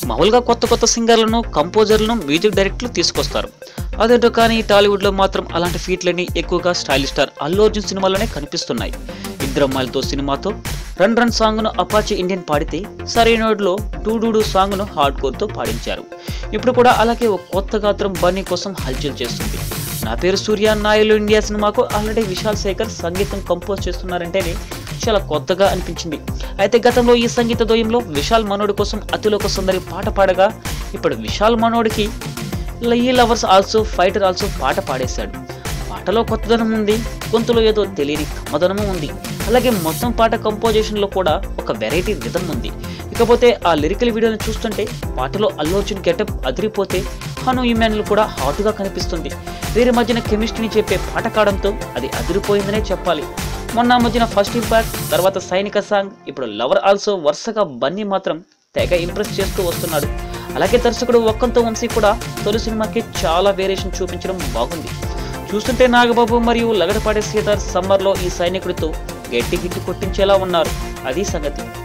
మామూలుగా కొత్త కొత్త సింగర్లను కంపోజర్లను మ్యూజిక్ డైరెక్టర్లు తీసుకొస్తారు అదేంటో కానీ టాలీవుడ్లో మాత్రం అలాంటి ఫీట్లన్నీ ఎక్కువగా స్టైలిష్ స్టార్ అల్లు అర్జున్ సినిమాలోనే కనిపిస్తున్నాయి ఇద్దరమ్మాయిలతో సినిమాతో రన్ రన్ సాంగ్ను అపాచీ ఇండియన్ పాడితే సరైనోడ్లో టూ డూడు సాంగ్ను హార్డ్ కోర్తో పాడించారు ఇప్పుడు కూడా అలాగే ఒక కొత్త గాత్రం బన్నీ కోసం హల్చల్ చేస్తుంది నా పేరు సూర్య నాయలు ఇండియా సినిమాకు ఆల్రెడీ విశాల్ శేఖర్ సంగీతం కంపోజ్ చేస్తున్నారంటేనే చాలా కొత్తగా అనిపించింది అయితే గతంలో ఈ సంగీత ద్వయంలో విశాల్ మనోడి కోసం అతిలోక సుందరి పాట పాడగా ఇప్పుడు విశాల్ మనోడికి లయ్యి లవర్స్ ఆల్సో ఫైటర్ ఆల్సో పాట పాడేశాడు పాటలో కొత్తదనం ఉంది గొంతులో ఏదో తెలియని కమ్మదనము ఉంది అలాగే మొత్తం పాట కంపోజిషన్లో కూడా ఒక వెరైటీ రిథం ఉంది ఇకపోతే ఆ లిరికల్ వీడియోని చూస్తుంటే పాటలో అల్లు అర్జున్ గెటప్ అదిరిపోతే హను ఇమాన్యుల్ కూడా హాట్గా కనిపిస్తుంది వీరి మధ్యన కెమిస్ట్రీని చెప్పే పాట కావడంతో అది అదిరిపోయిందనే చెప్పాలి మొన్న మధ్యన ఫస్ట్ ఇంపాక్ట్ తర్వాత సైనిక సాంగ్ ఇప్పుడు లవర్ ఆల్సో వరుసగా బన్నీ మాత్రం తెగ ఇంప్రెస్ చేస్తూ వస్తున్నాడు అలాగే దర్శకుడు ఒక్కంతో వంశీ కూడా తొలి సినిమాకి చాలా వేరియేషన్ చూపించడం బాగుంది చూస్తుంటే నాగబాబు మరియు లగడపాడే సీతార్ సమ్మర్లో ఈ సైనికుడితో గట్టి హిట్ కొట్టించేలా ఉన్నారు అది సంగతి